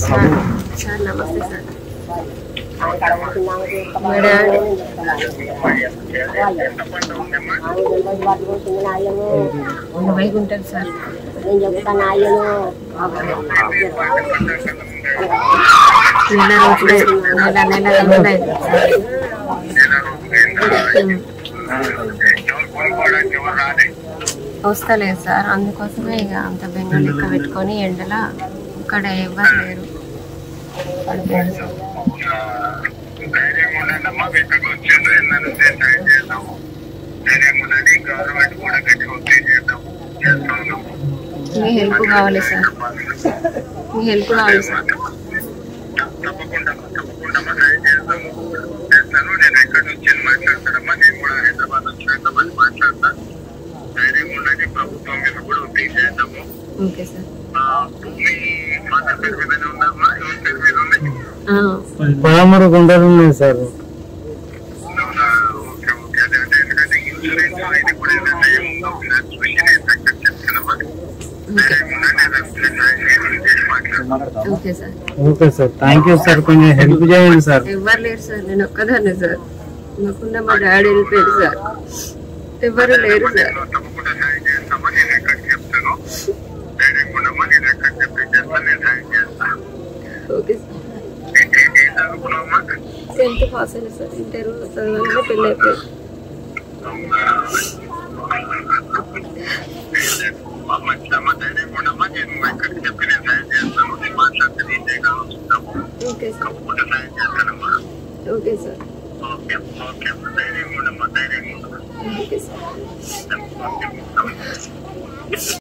Sir sir నమస్తే sir మా daddy వైపు ఉంటారు సార్ నేను చెప్తాను ఆయను నెల రోజులే నెల నెల రోజులే వస్తలేదు సార్ అందుకోసమే ఇక అంత బెంగ లెక్క పెట్టుకొని ఎండల ఇక్కడ ఎవరు లేరు ధైర్యం ఉండండమ్మా ఇక్కడికి వచ్చిండ్రు ఎన్నో ట్రై చేద్దాము ధైర్యం ఉండండి గవర్నమెంట్ కూడా గట్టిగా ఒత్తిడి చేద్దాము చేస్తున్నాము మీ హెల్ప్ కావాలి సార్ మీ హెల్ప్ కావాలి సార్ తప్పకుండా తప్పకుండా ట్రై చేద్దాము చేస్తాను నేను ఎక్కడి నుంచి మాట్లాడతానమ్మా నేను కూడా హైదరాబాద్ వచ్చినాక మళ్ళీ మాట్లాడతా ధైర్యం ఉండండి ప్రభుత్వం మీద కూడా ఒత్తిడి చేద్దాము ఓకే సార్ ఆ, భూమి ఫాదర్ పేరు మీదనే ఉందమ్మా ఎవరి పేరు మీద ఉంది ఆ, పదమూడు గుంటలు ఉన్నాయి సార్ అవునా? ఓకే ఓకే అదే అంటే ఎందుకంటే ఇన్సూరెన్స్ ఇది కూడా ఏంటంటే ఏముందో ఒకసారి చూసి నేను తగ్గట్టు చెప్తాను మరి ఓకే మాట్లాడతాను okay sir okay sir thank you sir కొంచెం హెల్ప్ చేయండి సార్ ఎవరు లేరు సార్ నేను ఒక్కదాన్నే సార్ నాకున్న మా డాడీ వెళ్ళిపోయారు సార్ ఎవరు లేరు సార్ తప్పకుండా సాయం చేస్తామా నేను ఎక్కడ చెప్తాను ధైర్యంగా ఉండమ్మా నేను ఎక్కడ చెప్పి చేస్తాను నేను సాయం చేస్తాను ఓకే సార్ ఏ- ఏ- ఏం చదువుకున్నావమ్మా టెన్త్ పాస్ అయినా సార్ ఇంటర్ చదవగానే పెళ్ళి అయిపోయింది మంచిదమ్మా ధైర్యంగా ఉండమ్మా నేను ఎక్కడికి చెప్పి నేను సాయం చేస్తాను నేను మాట్లాడితే నేను చేయగలుగుతాము ఓకే సార్ తప్పకుండా సాయం చేస్తానమ్మా ఓకే సార్ ఓకే ఓకే అమ్మా ధైర్యంగా ఉండమ్మా ధైర్యంగా ఉండమ్మా ఓకే సార్ ఓకే